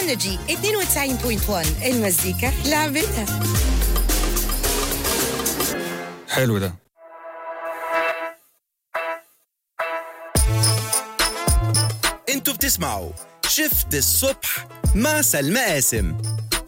انرجي 92.1 المزيكا لعبتها حلو ده انتوا بتسمعوا شفت الصبح مع سلمى قاسم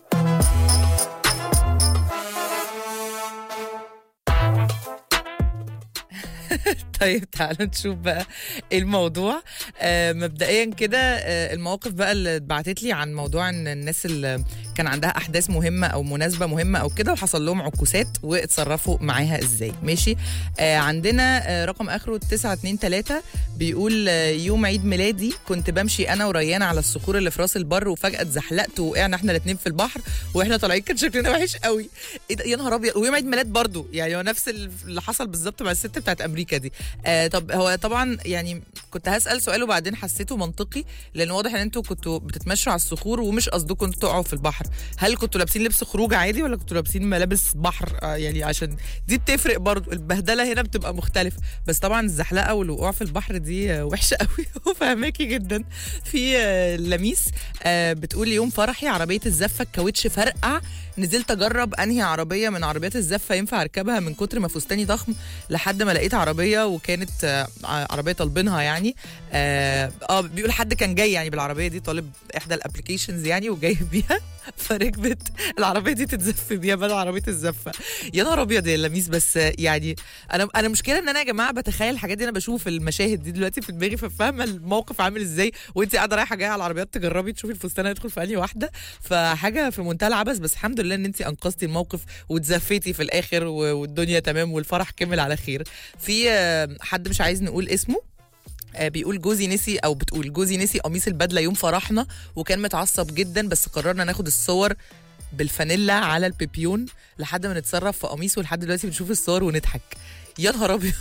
طيب تعالوا نشوف بقى إيه الموضوع آه مبدئيا كده آه المواقف بقى اللي اتبعتت لي عن موضوع ان الناس اللي كان عندها احداث مهمه او مناسبه مهمه او كده وحصل لهم عكوسات واتصرفوا معاها ازاي ماشي آه عندنا آه رقم اخره 923 بيقول آه يوم عيد ميلادي كنت بمشي انا وريان على الصخور اللي في راس البر وفجاه اتزحلقت وقعنا احنا الاثنين في البحر واحنا طالعين كان شكلنا وحش قوي ايه ده يا نهار ابيض ويوم عيد ميلاد برضو يعني هو نفس اللي حصل بالظبط مع الست بتاعت امريكا دي آه طب هو طبعا يعني كنت هسال سؤال وبعدين حسيته منطقي لان واضح ان انتوا كنتوا بتتمشوا على الصخور ومش قصدكم انتوا تقعوا في البحر هل كنتوا لابسين لبس خروج عادي ولا كنتوا لابسين ملابس بحر آه يعني عشان دي بتفرق برضو البهدله هنا بتبقى مختلفه بس طبعا الزحلقه والوقوع في البحر دي آه وحشه قوي وفهماكي جدا في آه لميس آه بتقول يوم فرحي عربيه الزفه الكاوتش فرقع نزلت اجرب انهي عربيه من عربيات الزفه ينفع اركبها من كتر ما فستاني ضخم لحد ما لقيت عربيه وكانت آه عربيه طالبينها يعني اه, آه بيقول حد كان جاي يعني بالعربيه دي طالب احدى الابلكيشنز يعني وجاي بيها فركبت العربيه دي تتزف بيها بدل عربيه الزفه يا نهار ابيض يا لميس بس يعني انا انا مشكله ان انا يا جماعه بتخيل الحاجات دي انا بشوف المشاهد دي دلوقتي في دماغي ففاهمه الموقف عامل ازاي وانت قاعده رايحه جايه على العربيات تجربي تشوفي الفستان هيدخل في انهي واحده فحاجه في منتهى العبث بس الحمد لله ان انت انقذتي الموقف واتزفيتي في الاخر والدنيا تمام والفرح كمل على خير في حد مش عايز نقول اسمه بيقول جوزي نسي او بتقول جوزي نسي قميص البدله يوم فرحنا وكان متعصب جدا بس قررنا ناخد الصور بالفانيلا على البيبيون لحد ما نتصرف في قميصه لحد دلوقتي بنشوف الصور ونضحك يا نهار ابيض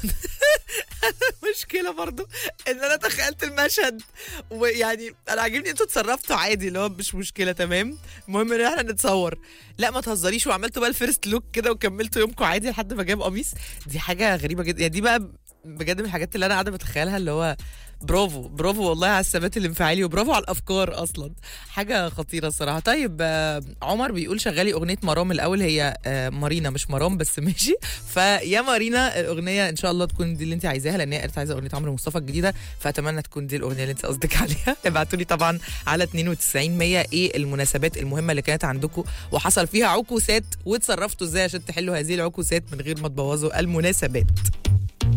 مشكله برضو ان انا تخيلت المشهد ويعني انا عاجبني انتوا اتصرفتوا عادي اللي هو مش مشكله تمام المهم ان احنا نتصور لا ما تهزريش وعملتوا بقى الفيرست لوك كده وكملتوا يومكم عادي لحد ما جاب قميص دي حاجه غريبه جدا يعني دي بقى بجد من الحاجات اللي انا قاعده بتخيلها اللي هو برافو برافو والله على الثبات الانفعالي وبرافو على الافكار اصلا حاجه خطيره الصراحه طيب آه عمر بيقول شغالي اغنيه مرام الاول هي آه مارينا مش مرام بس ماشي فيا مارينا الاغنيه ان شاء الله تكون دي اللي انت عايزاها لان هي قالت عايزه اغنيه عمرو مصطفى الجديده فاتمنى تكون دي الاغنيه اللي انت قصدك عليها ابعتوا لي طبعا على 92 100 ايه المناسبات المهمه اللي كانت عندكم وحصل فيها عكوسات واتصرفتوا ازاي عشان تحلوا هذه العكوسات من غير ما تبوظوا المناسبات